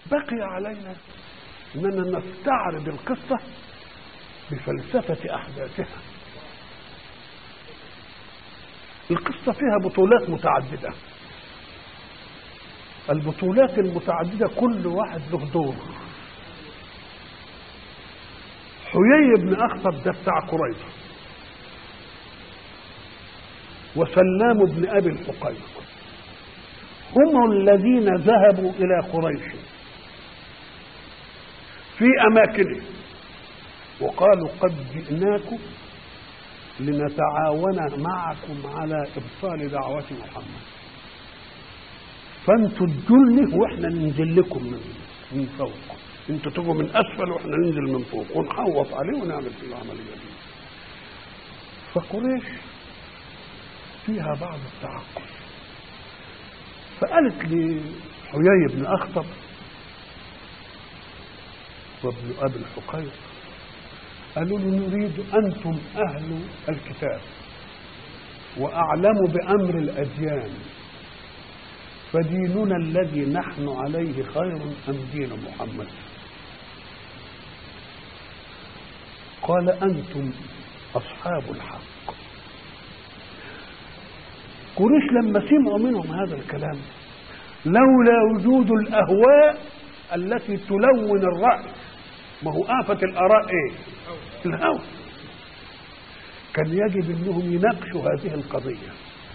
بقي علينا اننا نستعرض القصه بفلسفه احداثها القصه فيها بطولات متعدده البطولات المتعدده كل واحد له دور حيي بن اخطب ده بتاع قريظه وسلام بن ابي الحقيق هم الذين ذهبوا الى قريش في اماكنهم وقالوا قد جئناكم لنتعاون معكم على ابطال دعوه محمد فانتوا تدلني واحنا ننزل لكم من من فوق انتوا تجوا من اسفل واحنا ننزل من فوق ونحوط عليه ونعمل في العمليه دي فقريش فيها بعض التعقل فقالت لحيي بن اخطب وابن ابي الحقيق قالوا له نريد انتم اهل الكتاب واعلم بامر الاديان فديننا الذي نحن عليه خير ام دين محمد قال انتم اصحاب الحق قريش لما سمعوا منهم هذا الكلام لولا وجود الاهواء التي تلون الراي ما هو آفة الآراء إيه؟ الهوى كان يجب أنهم يناقشوا هذه القضية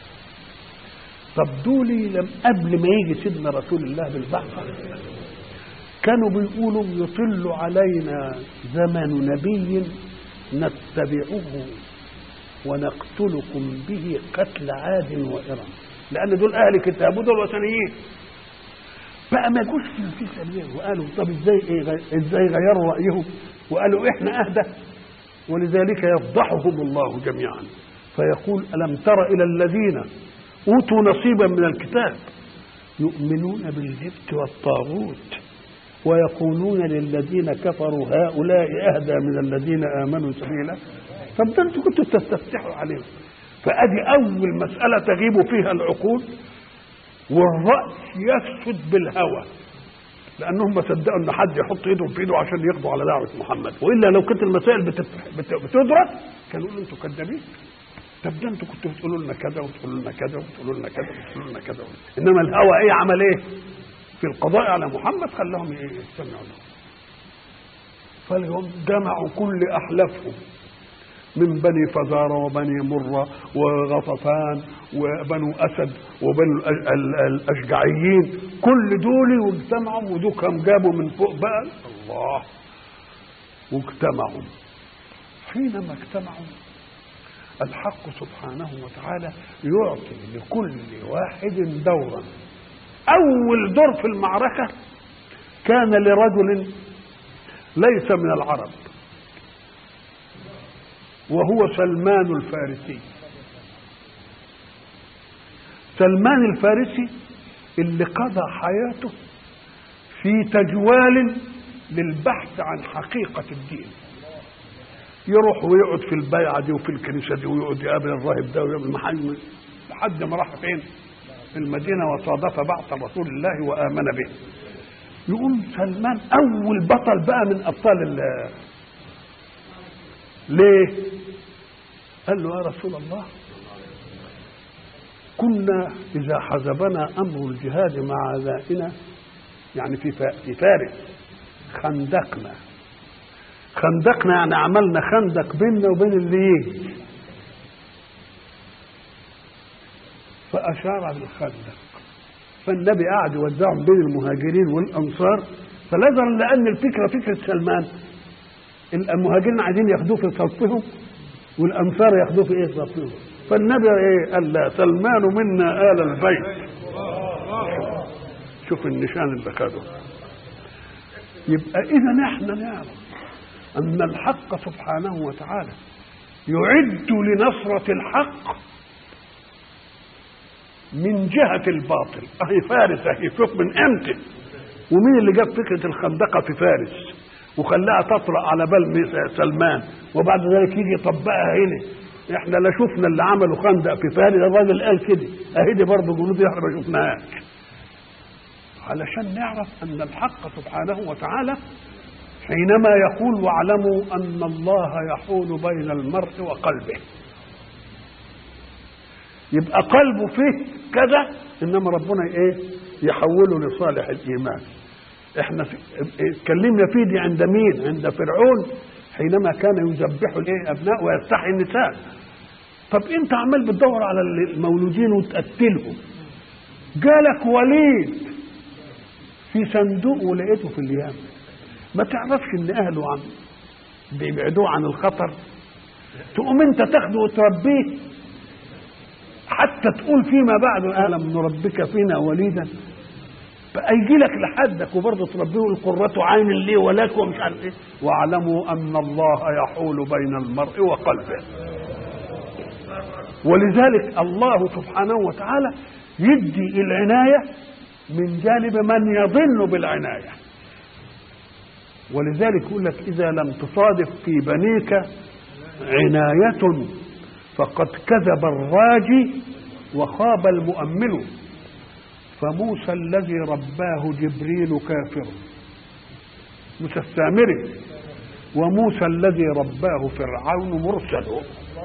طب دولي لم قبل ما يجي سيدنا رسول الله بالبحث كانوا بيقولوا يطل علينا زمن نبي نتبعه ونقتلكم به قتل عاد وإرم لأن دول أهل كتاب ودول وثنيين بقى ما جوش في في سبيل وقالوا طب ازاي ايه ازاي غيروا رايهم وقالوا احنا اهدى ولذلك يفضحهم الله جميعا فيقول الم تر الى الذين اوتوا نصيبا من الكتاب يؤمنون بالجبت والطاغوت ويقولون للذين كفروا هؤلاء اهدى من الذين امنوا سبيلا طب ده انتوا كنتوا تستفتحوا عليهم فادي اول مساله تغيب فيها العقول والرأس يفسد بالهوى لأنهم ما صدقوا إن حد يحط إيدهم في إيده عشان يقضوا على دعوة محمد وإلا لو كانت المسائل بتت... بت... بتدرس كانوا يقولوا أنتوا كذابين طب ده أنتوا كنتوا بتقولوا لنا كذا وتقولوا لنا كذا وتقولوا لنا كذا وتقولوا لنا كذا إنما الهوى إيه عمل إيه؟ في القضاء على محمد خلاهم إيه يستمعوا له فاليوم جمعوا كل أحلافهم من بني فزارة وبني مرة وغطفان وبنو أسد وبنو الأشجعيين كل دول واجتمعوا ودول كم جابوا من فوق بقى الله واجتمعوا حينما اجتمعوا الحق سبحانه وتعالى يعطي لكل واحد دورا أول دور في المعركة كان لرجل ليس من العرب وهو سلمان الفارسي سلمان الفارسي اللي قضى حياته في تجوال للبحث عن حقيقة الدين يروح ويقعد في البيعة دي وفي الكنيسة دي ويقعد يقابل الراهب ده ويقابل المحل لحد ما راح فين؟ المدينة وصادف بعث رسول الله وآمن به يقول سلمان أول بطل بقى من أبطال الله ليه قال له يا رسول الله كنا إذا حزبنا أمر الجهاد مع أعدائنا يعني في في فارس خندقنا خندقنا يعني عملنا خندق بيننا وبين اللي يجي فأشار بالخندق فالنبي قعد يوزعهم بين المهاجرين والأنصار فنظرا لأن الفكرة فكرة سلمان المهاجرين عايزين ياخدوه في صفهم والانصار ياخدوه في ايه صفهم فالنبي ايه قال لا سلمان منا ال البيت شوف النشان اللي خده يبقى اذا احنا نعرف ان الحق سبحانه وتعالى يعد لنصرة الحق من جهة الباطل اهي فارس اهي شوف من امتى ومين اللي جاب فكرة الخندقة في فارس وخلاها تطرأ على بال سلمان وبعد ذلك يجي يطبقها هنا احنا لا شفنا اللي عملوا خندق في فارس الراجل قال كده اهي دي برضه جنود احنا ما شفناهاش علشان نعرف ان الحق سبحانه وتعالى حينما يقول واعلموا ان الله يحول بين المرء وقلبه يبقى قلبه فيه كذا انما ربنا ايه يحوله لصالح الايمان احنا في- اتكلمنا فيه دي عند مين عند فرعون حينما كان يذبح الايه ابناء ويستحي النساء طب انت عمال بتدور على المولودين وتقتلهم جالك وليد في صندوق ولقيته في اليمن ما تعرفش ان اهله عم بيبعدوه عن الخطر تقوم انت تاخده وتربيه حتى تقول فيما بعد الم نربك فينا وليدا بقى يجي لك لحدك وبرضه تربيه القرة عين لي ولك ومش عارف ايه واعلموا ان الله يحول بين المرء وقلبه ولذلك الله سبحانه وتعالى يدي العناية من جانب من يظن بالعناية ولذلك يقول لك إذا لم تصادف في بنيك عناية فقد كذب الراجي وخاب المؤمل فموسى الذي رباه جبريل كافر موسى السامري وموسى الذي رباه فرعون مرسل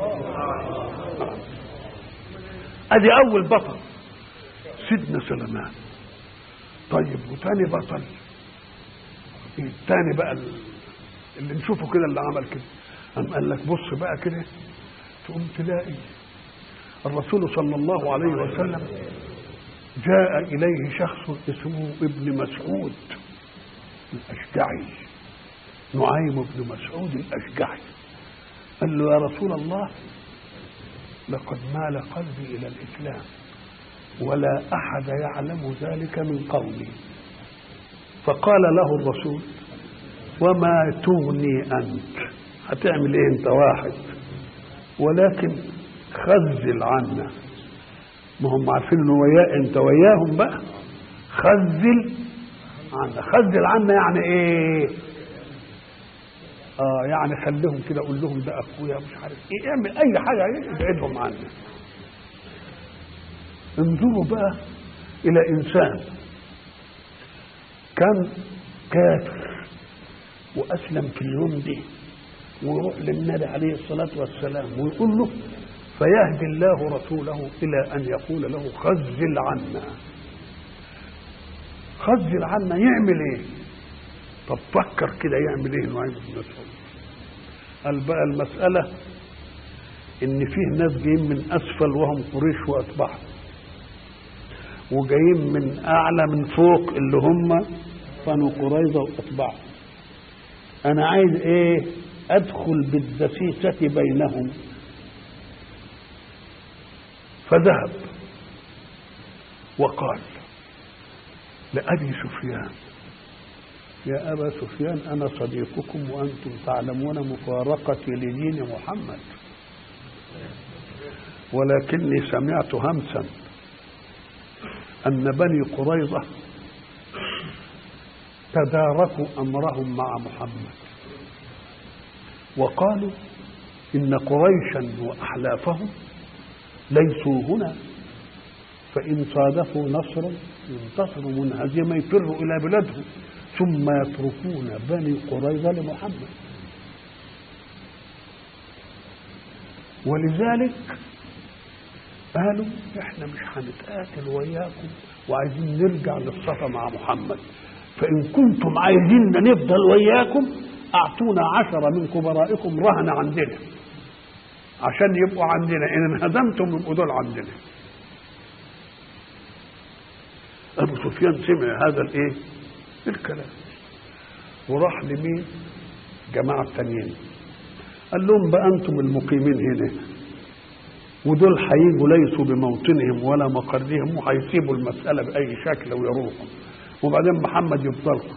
ادي اول بطل سيدنا سليمان طيب وتاني بطل التاني بقى اللي نشوفه كده اللي عمل كده قام قال لك بص بقى كده تقوم تلاقي الرسول صلى الله عليه وسلم جاء اليه شخص اسمه ابن مسعود الاشجعي نعيم بن مسعود الاشجعي قال له يا رسول الله لقد مال قلبي الى الاسلام ولا احد يعلم ذلك من قومي فقال له الرسول وما تغني انت هتعمل ايه انت واحد ولكن خزل عنا ما هم عارفين انه وياه انت وياهم بقى خزل عنا خزل عنا يعني ايه اه يعني خليهم كده قول لهم ده اخويا مش عارف ايه اعمل اي حاجه ايه ابعدهم عنا انظروا بقى الى انسان كان كافر واسلم في اليوم دي ويروح للنبي عليه الصلاه والسلام ويقول له فيهدي الله رسوله الى ان يقول له خزل عنا خزل عنا يعمل ايه طب فكر كده يعمل ايه نعيم بن مسعود قال بقى المساله ان فيه ناس جايين من اسفل وهم قريش واتباعهم وجايين من اعلى من فوق اللي هم بنو قريظه واتباعهم انا عايز ايه ادخل بالدسيسه بينهم فذهب وقال لأبي سفيان يا أبا سفيان أنا صديقكم وأنتم تعلمون مفارقتي لدين محمد ولكني سمعت همسا أن بني قريظة تداركوا أمرهم مع محمد وقالوا إن قريشا وأحلافهم ليسوا هنا فإن صادفوا نصرا ينتصروا من هزيمة يفروا إلى بلادهم ثم يتركون بني قريظة لمحمد ولذلك قالوا احنا مش هنتقاتل وياكم وعايزين نرجع للصفا مع محمد فإن كنتم عايزيننا نفضل وياكم أعطونا عشرة من كبرائكم رهن عندنا عشان يبقوا عندنا إن انهزمتم يبقوا دول عندنا أبو سفيان سمع هذا الإيه؟ الكلام وراح لمين؟ جماعة تانيين قال لهم بقى أنتم المقيمين هنا ودول هيجوا ليسوا بموطنهم ولا مقرهم وهيسيبوا المسألة بأي شكل ويروحوا وبعدين محمد يفضلكم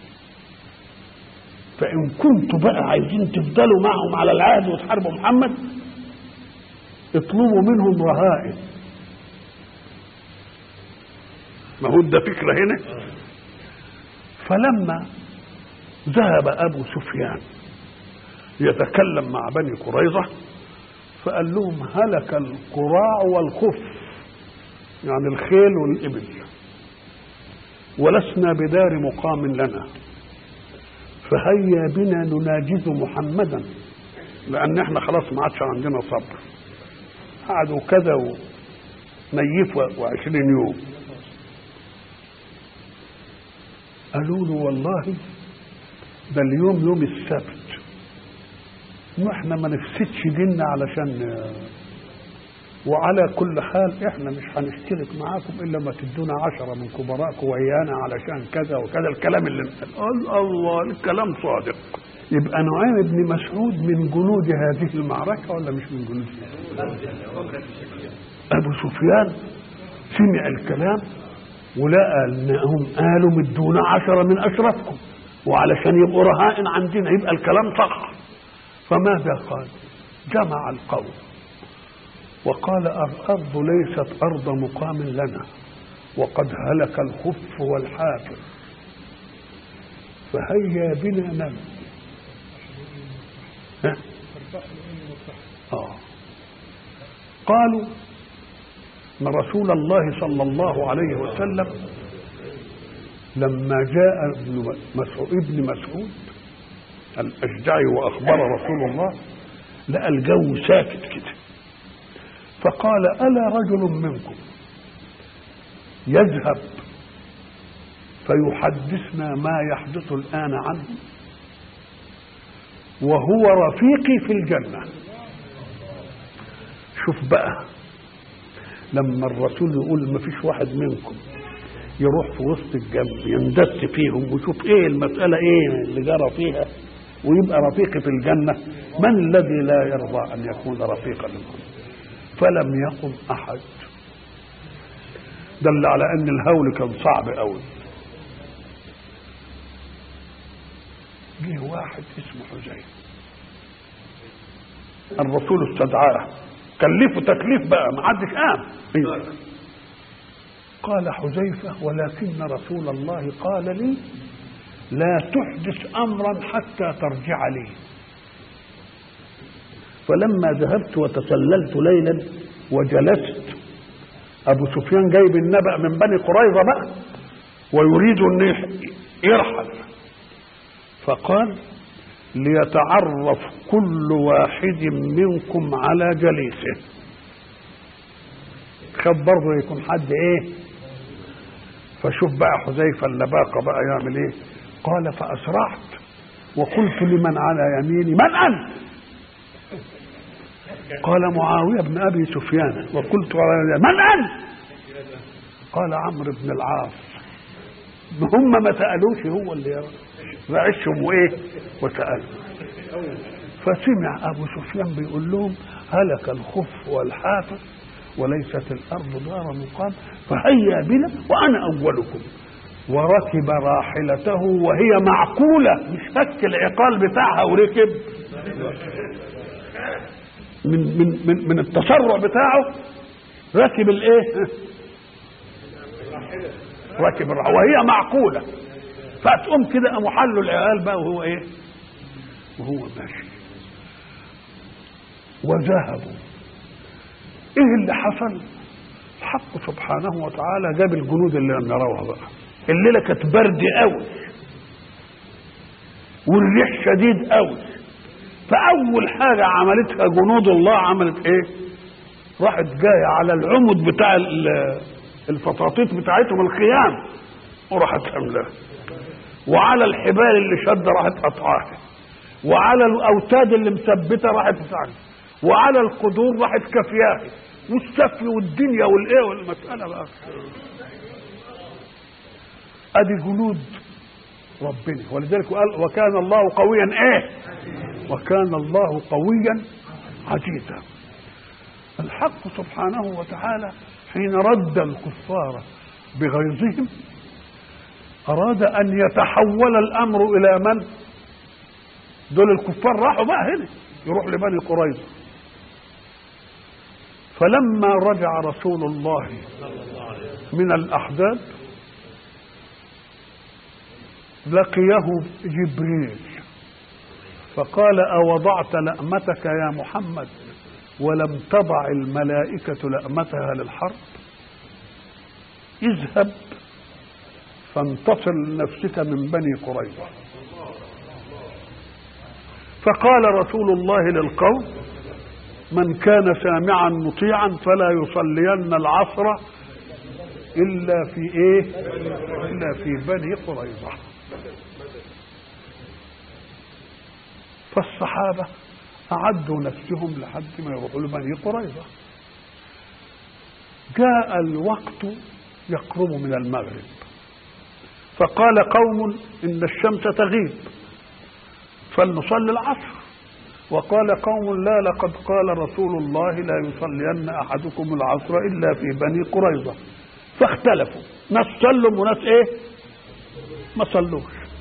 فإن كنتوا بقى عايزين تفضلوا معهم على العهد وتحاربوا محمد اطلبوا منهم رهائن ما هو ده فكرة هنا فلما ذهب أبو سفيان يتكلم مع بني قريظة فقال لهم هلك القراع والخف يعني الخيل والإبل ولسنا بدار مقام لنا فهيا بنا نناجز محمدا لان احنا خلاص ما عادش عندنا صبر قعدوا كذا ونيف وعشرين يوم قالوا له والله ده اليوم يوم السبت واحنا ما نفسدش ديننا علشان وعلى كل حال احنا مش هنشترك معاكم الا ما تدونا عشرة من كبرائكم ويانا علشان كذا وكذا الكلام اللي قال الله الكلام صادق يبقى نعيم بن مسعود من جنود هذه المعركة ولا مش من جنود أبو سفيان سمع الكلام ولقى انهم قالوا مدونا عشرة من اشرفكم وعلشان يبقوا رهائن عندنا يبقى الكلام صح فماذا قال جمع القوم وقال الارض ليست ارض مقام لنا وقد هلك الخف والحافر فهيا بنا نم ها؟ آه. قالوا ان رسول الله صلى الله عليه وسلم لما جاء ابن مسعود ابن مسعود الاشجعي واخبر رسول الله لقى الجو ساكت كده فقال الا رجل منكم يذهب فيحدثنا ما يحدث الان عنه وهو رفيقي في الجنه شوف بقى لما الرسول يقول ما فيش واحد منكم يروح في وسط الجنب يندس فيهم ويشوف ايه المسألة ايه اللي جرى فيها ويبقى رفيقي في الجنة من الذي لا يرضى أن يكون رفيقا لكم فلم يقم أحد دل على أن الهول كان صعب قوي جه واحد اسمه حزين الرسول استدعاه كلفه تكليف بقى ما حدش قام قال حذيفة ولكن رسول الله قال لي لا تحدث أمرا حتى ترجع لي فلما ذهبت وتسللت ليلا وجلست أبو سفيان جايب النبأ من بني قريظة بقى ويريد أن يرحل فقال ليتعرف كل واحد منكم على جليسه خد برضه يكون حد ايه فشوف بقى حذيفه اللباقه بقى يعمل ايه قال فاسرعت وقلت لمن على يميني من انت قال معاويه بن ابي سفيان وقلت على من انت قال عمرو بن العاص هم ما سالوش هو اللي رعشهم وايه وسالوا فسمع ابو سفيان بيقول لهم هلك الخف والحافظ وليست الارض دار مقام فهيا بنا وانا اولكم وركب راحلته وهي معقوله مش فك العقال بتاعها وركب من من من, من التسرع بتاعه ركب الايه؟ ركب وهي معقوله فتقوم كده قاموا حلوا العيال بقى وهو ايه؟ وهو ماشي وذهبوا ايه اللي حصل؟ الحق سبحانه وتعالى جاب الجنود اللي لم يروها بقى الليله كانت برد قوي والريح شديد قوي فاول حاجه عملتها جنود الله عملت ايه؟ راحت جايه على العمد بتاع الفطاطيط بتاعتهم الخيام وراحت حملها وعلى الحبال اللي شد راحت قطعاها وعلى الاوتاد اللي مثبته راحت تساعدها وعلى القدور راحت كافياها والسفل والدنيا والايه والمساله بقى ادي جنود ربنا ولذلك قال وكان الله قويا ايه وكان الله قويا عزيزا الحق سبحانه وتعالى حين رد الكفار بغيظهم أراد أن يتحول الأمر إلى من؟ دول الكفار راحوا بقى هنا يروح لبني قريظة فلما رجع رسول الله من الأحزاب لقيه جبريل فقال أوضعت لأمتك يا محمد ولم تضع الملائكة لأمتها للحرب اذهب فانتصر لنفسك من بني قريظة فقال رسول الله للقوم من كان سامعا مطيعا فلا يصلين العصر إلا في إيه إلا في بني قريظة فالصحابة أعدوا نفسهم لحد ما يروحوا لبني قريظة جاء الوقت يقرب من المغرب فقال قوم إن الشمس تغيب فلنصلي العصر وقال قوم لا لقد قال رسول الله لا يصلين أحدكم العصر إلا في بني قريظة فاختلفوا ناس صلوا وناس ايه ما صلوش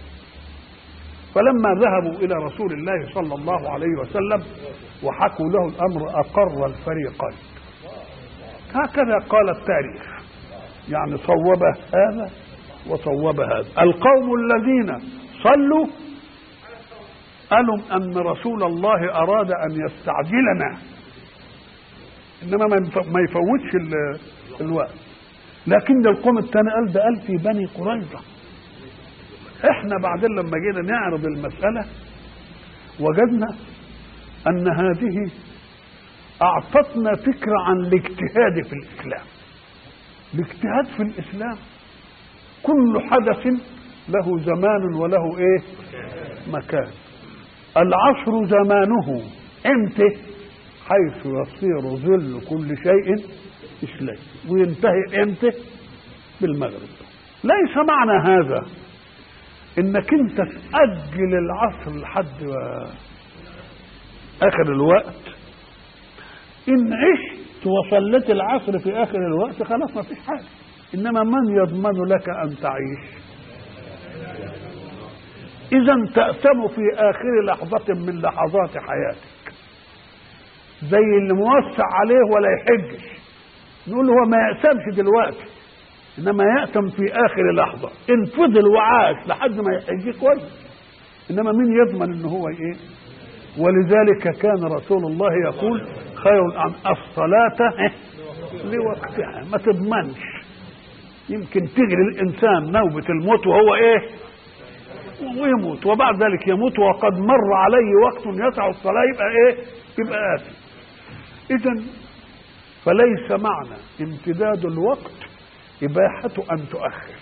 فلما ذهبوا الى رسول الله صلى الله عليه وسلم وحكوا له الامر اقر الفريقين هكذا قال التاريخ يعني صوب هذا وصوب هذا القوم الذين صلوا قالوا ان رسول الله اراد ان يستعجلنا انما ما يفوتش الوقت لكن القوم الثاني قال ده قال في بني قريظه احنا بعدين لما جينا نعرض المساله وجدنا ان هذه اعطتنا فكره عن الاجتهاد في الاسلام الاجتهاد في الاسلام كل حدث له زمان وله ايه مكان العصر زمانه امتى حيث يصير ظل كل شيء إسلام وينتهي امتى بالمغرب ليس معنى هذا انك انت تأجل العصر لحد اخر الوقت ان عشت وصلت العصر في اخر الوقت خلاص ما فيش حاجه انما من يضمن لك ان تعيش اذا تأتم في اخر لحظة من لحظات حياتك زي اللي موسع عليه ولا يحجش نقول هو ما يأتمش دلوقتي انما يأتم في اخر لحظة ان فضل وعاش لحد ما يحج كويس انما مين يضمن ان هو ايه ولذلك كان رسول الله يقول خير الأعمال الصلاة لوقتها ما تضمنش يمكن تجري الانسان نوبة الموت وهو ايه ويموت وبعد ذلك يموت وقد مر عليه وقت يسع الصلاة يبقى ايه يبقى آثم اذا فليس معنى امتداد الوقت إباحة أن تؤخر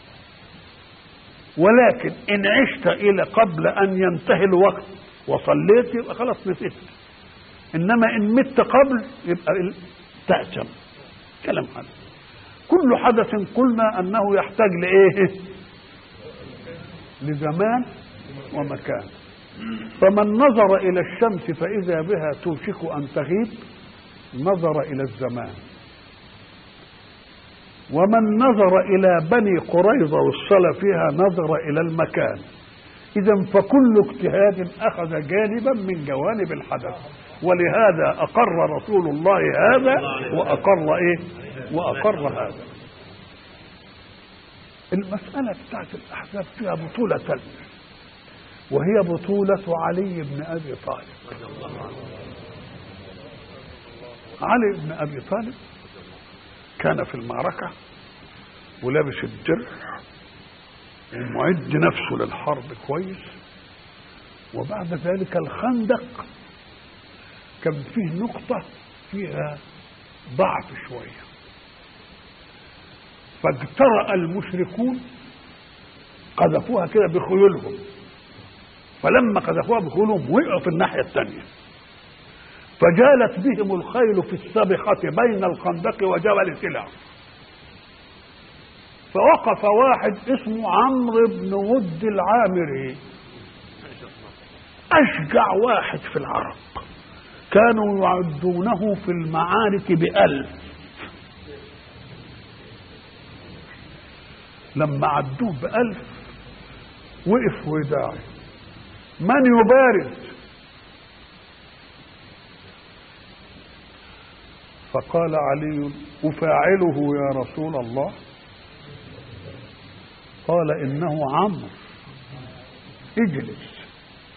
ولكن إن عشت إلى قبل أن ينتهي الوقت وصليت يبقى خلاص نسيت إنما إن مت قبل يبقى تأتم كلام هذا كل حدث قلنا أنه يحتاج لإيه لزمان ومكان فمن نظر إلى الشمس فإذا بها توشك أن تغيب نظر إلى الزمان ومن نظر إلى بني قريظة والصلاة فيها نظر إلى المكان إذا فكل اجتهاد أخذ جانبا من جوانب الحدث ولهذا أقر رسول الله هذا وأقر إيه وأقر هذا المسألة بتاعت الأحزاب فيها بطولة ثانية وهي بطولة علي بن أبي طالب علي بن ابي طالب كان في المعركه ولابس الدرع ومعد نفسه للحرب كويس وبعد ذلك الخندق كان فيه نقطة فيها ضعف شوية فاجترأ المشركون قذفوها كده بخيولهم فلما قذفوها بخيولهم وقعوا في الناحية الثانية فجالت بهم الخيل في السبخة بين الخندق وجبل سلع فوقف واحد اسمه عمرو بن ود العامري أشجع واحد في العرب كانوا يعدونه في المعارك بألف لما عدوه بألف وقف وداعي من يبارز فقال علي أفاعله يا رسول الله قال إنه عمرو اجلس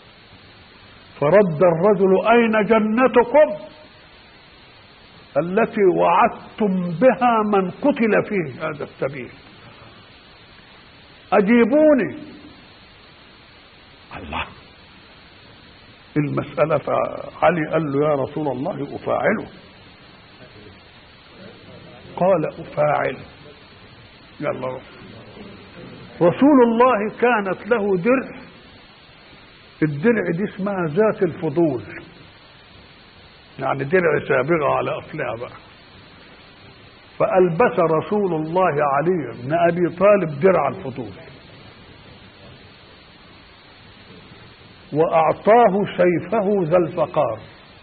فرد الرجل أين جنتكم التي وعدتم بها من قتل فيه هذا السبيل أجيبوني الله المسألة فعلي قال له يا رسول الله أفاعله قال أفاعل يلا روح رسول الله كانت له درع الدرع دي اسمها ذات الفضول يعني درع سابغة على أصلها بقى فألبس رسول الله علي بن أبي طالب درع الفضول وأعطاه سيفه ذا الفقار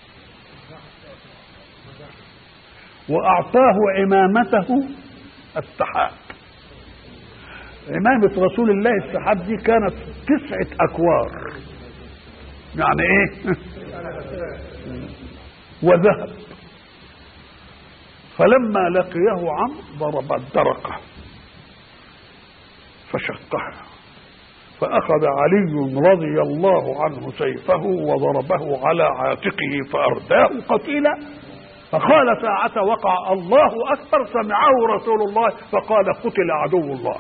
وأعطاه عمامته السحاب عمامة رسول الله السحاب دي كانت تسعة أكوار يعني إيه وذهب فلما لقيه عمرو ضرب الدرقة فشقها فأخذ علي رضي الله عنه سيفه وضربه على عاتقه فأرداه قتيلا فقال ساعة وقع الله أكبر سمعه رسول الله فقال قتل عدو الله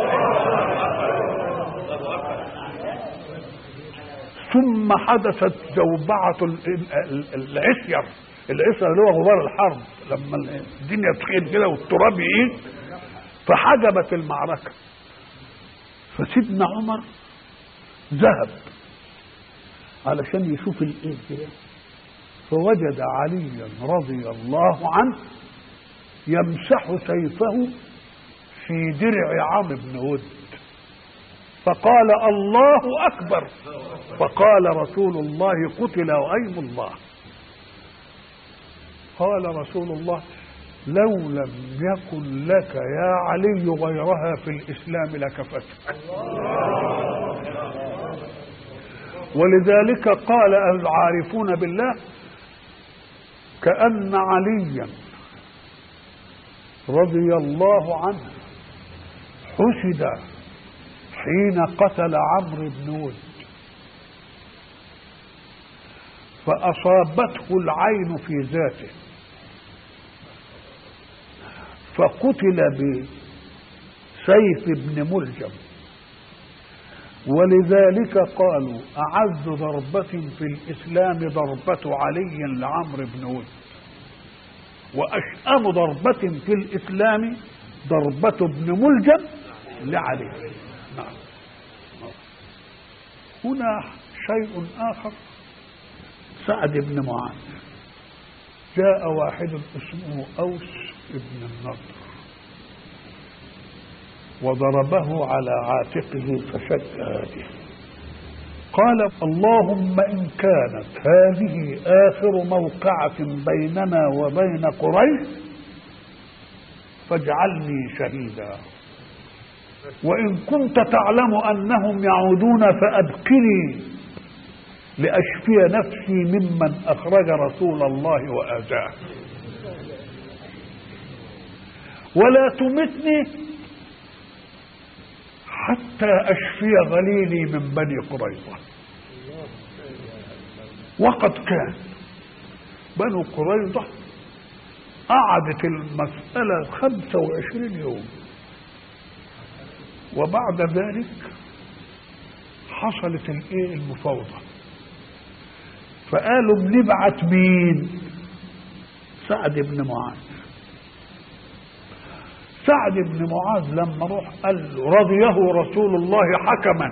ثم حدثت زوبعة العسير العسير اللي هو غبار الحرب لما الدنيا تخيل كده والتراب يقيل فحجبت المعركة فسيدنا عمر ذهب علشان يشوف الايه كده فوجد عليا رضي الله عنه يمسح سيفه في درع عمرو بن ود فقال الله اكبر فقال رسول الله قتل وايم الله قال رسول الله لو لم يكن لك يا علي غيرها في الاسلام لكفتك ولذلك قال العارفون بالله كأن عليا رضي الله عنه حسد حين قتل عمرو بن ود فأصابته العين في ذاته فقتل بسيف ابن ملجم ولذلك قالوا أعز ضربة في الإسلام ضربة علي لعمرو بن ود وأشأم ضربة في الإسلام ضربة ابن ملجم لعلي نعم هنا شيء آخر سعد بن معاذ جاء واحد اسمه أوس بن النضر وضربه على عاتقه فشد هذه قال اللهم إن كانت هذه آخر موقعة بيننا وبين قريش فاجعلني شهيدا وإن كنت تعلم أنهم يعودون فأبكني لأشفي نفسي ممن أخرج رسول الله وآذاه ولا تمتني حتى أشفي غليلي من بني قريظة وقد كان بنو قريظة قعدت المسألة خمسة وعشرين يوم وبعد ذلك حصلت الايه المفاوضة فقالوا بنبعت مين سعد بن معاذ سعد بن معاذ لما روح قال له رضيه رسول الله حكما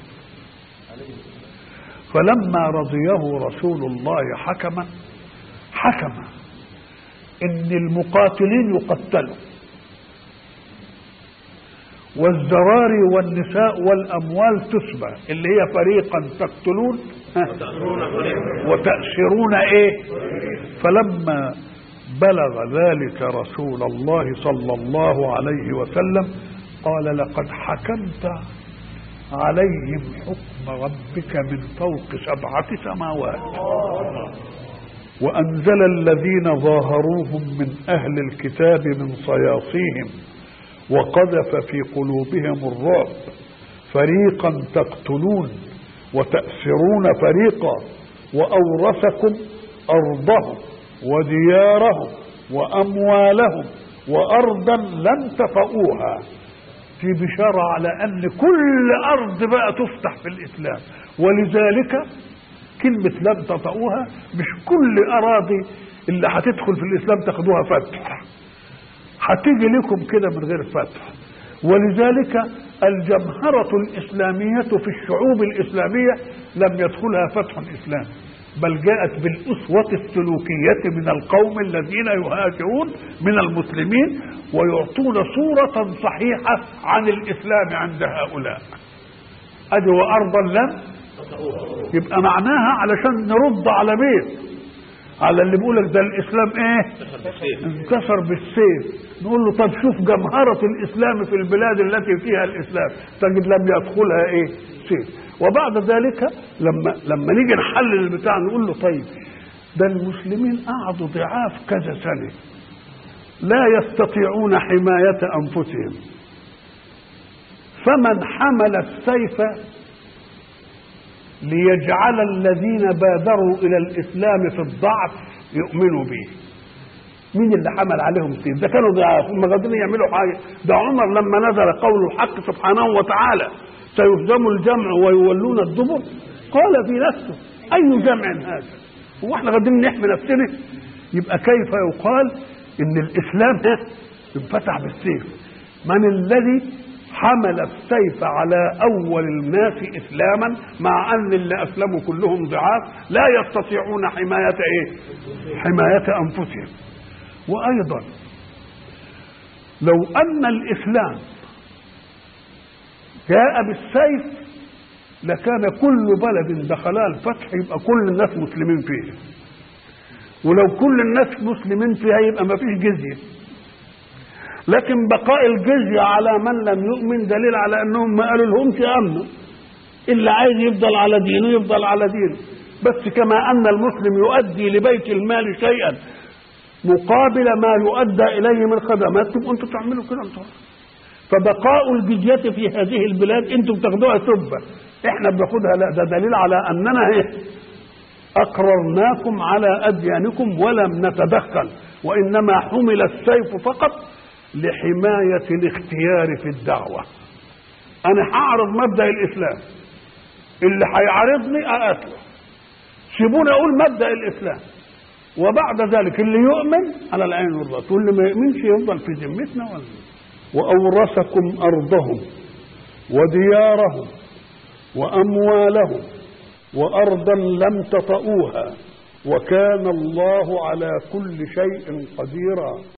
فلما رضيه رسول الله حكما حكم ان المقاتلين يقتلوا والزراري والنساء والاموال تسبى اللي هي فريقا تقتلون وتأسرون ايه فلما بلغ ذلك رسول الله صلى الله عليه وسلم قال لقد حكمت عليهم حكم ربك من فوق سبعة سماوات وأنزل الذين ظاهروهم من أهل الكتاب من صياصيهم وقذف في قلوبهم الرعب فريقا تقتلون وتأسرون فريقا وأورثكم أرضهم وديارهم وأموالهم وأرضا لم تطئوها في بشارة على أن كل أرض بقى تفتح في الإسلام ولذلك كلمة لم تطؤوها مش كل أراضي اللي هتدخل في الإسلام تاخدوها فتح هتيجي لكم كده من غير فتح ولذلك الجمهرة الإسلامية في الشعوب الإسلامية لم يدخلها فتح الإسلام بل جاءت بالأسوة السلوكية من القوم الذين يهاجرون من المسلمين ويعطون صورة صحيحة عن الإسلام عند هؤلاء أدي وأرضا لم يبقى معناها علشان نرد على مين على اللي بيقولك ده الإسلام إيه انتصر بالسيف نقول له طب شوف جمهرة الإسلام في البلاد التي فيها الإسلام تجد لم يدخلها إيه سيف وبعد ذلك لما لما نيجي نحلل البتاع نقول له طيب ده المسلمين قعدوا ضعاف كذا سنة لا يستطيعون حماية أنفسهم فمن حمل السيف ليجعل الذين بادروا إلى الإسلام في الضعف يؤمنوا به مين اللي حمل عليهم السيف ده كانوا ضعاف هم قادرين يعملوا حاجة ده عمر لما نزل قول الحق سبحانه وتعالى سيهزم الجمع ويولون الدبر قال في نفسه أي جمع هذا هو احنا قادرين نحمي نفسنا يبقى كيف يقال ان الاسلام ده انفتح بالسيف من الذي حمل السيف على اول الناس اسلاما مع ان اللي اسلموا كلهم ضعاف لا يستطيعون حمايه ايه حمايه انفسهم وايضا لو ان الاسلام جاء بالسيف لكان كل بلد دخلها الفتح يبقى كل الناس مسلمين فيه ولو كل الناس مسلمين فيها يبقى ما فيش جزية لكن بقاء الجزية على من لم يؤمن دليل على انهم ما قالوا لهمش امنوا اللي عايز يفضل على دينه يفضل على دينه بس كما ان المسلم يؤدي لبيت المال شيئا مقابل ما يؤدى اليه من خدمات تبقوا انتم تعملوا كده انتم فبقاء الجزية في هذه البلاد انتم بتاخدوها سبة احنا بناخدها لا ده دليل على اننا ايه اقررناكم على اديانكم ولم نتدخل وانما حمل السيف فقط لحماية الاختيار في الدعوة انا هعرض مبدأ الاسلام اللي هيعارضني اقاتله سيبوني اقول مبدأ الاسلام وبعد ذلك اللي يؤمن على العين والراس واللي ما يؤمنش يفضل في ذمتنا ولا وأورثكم أرضهم وديارهم وأموالهم وأرضا لم تطئوها وكان الله على كل شيء قديرا